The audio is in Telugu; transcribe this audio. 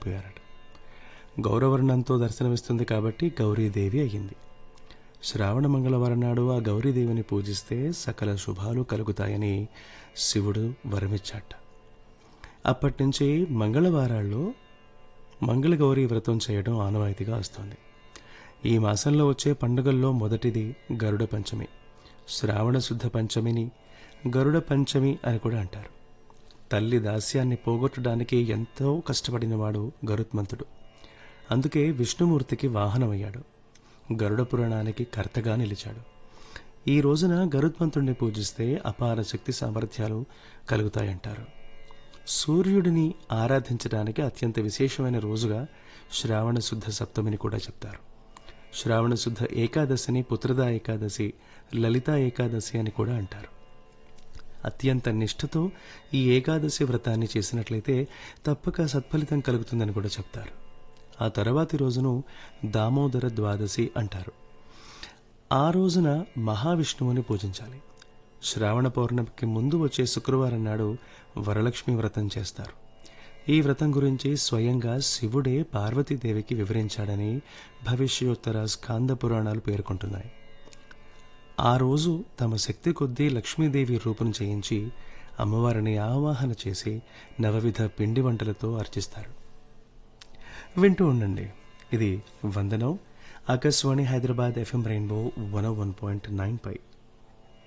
మారిపోయారట గౌరవర్ణంతో దర్శనమిస్తుంది కాబట్టి గౌరీదేవి అయ్యింది శ్రావణ మంగళవారం నాడు ఆ గౌరీదేవిని పూజిస్తే సకల శుభాలు కలుగుతాయని శివుడు వరమిచ్చాట అప్పటి నుంచి మంగళవారాల్లో మంగళగౌరి వ్రతం చేయడం ఆనవాయితీగా వస్తుంది ఈ మాసంలో వచ్చే పండుగల్లో మొదటిది గరుడ పంచమి శ్రావణ శుద్ధ పంచమిని గరుడ పంచమి అని కూడా అంటారు తల్లి దాస్యాన్ని పోగొట్టడానికి ఎంతో కష్టపడినవాడు గరుత్మంతుడు అందుకే విష్ణుమూర్తికి వాహనమయ్యాడు గరుడ పురాణానికి కర్తగా నిలిచాడు ఈ రోజున గరుత్మంతుడిని పూజిస్తే అపార శక్తి సామర్థ్యాలు కలుగుతాయంటారు సూర్యుడిని ఆరాధించడానికి అత్యంత విశేషమైన రోజుగా శ్రావణ శుద్ధ సప్తమిని కూడా చెప్తారు శ్రావణ శుద్ధ ఏకాదశిని పుత్రదా ఏకాదశి లలితా ఏకాదశి అని కూడా అంటారు అత్యంత నిష్ఠతో ఈ ఏకాదశి వ్రతాన్ని చేసినట్లయితే తప్పక సత్ఫలితం కలుగుతుందని కూడా చెప్తారు ఆ తర్వాతి రోజును దామోదర ద్వాదశి అంటారు ఆ రోజున మహావిష్ణువుని పూజించాలి శ్రావణ పౌర్ణమికి ముందు వచ్చే శుక్రవారం నాడు వరలక్ష్మి వ్రతం చేస్తారు ఈ వ్రతం గురించి స్వయంగా శివుడే పార్వతీదేవికి వివరించాడని భవిష్యోత్తర స్కాంద పురాణాలు పేర్కొంటున్నాయి ఆ రోజు తమ శక్తి కొద్దీ లక్ష్మీదేవి రూపం చేయించి అమ్మవారిని ఆవాహన చేసి నవవిధ పిండి వంటలతో అర్చిస్తారు వింటూ ఉండండి ఇది వందనం Akashvani Hyderabad FM rainbow one one point nine పై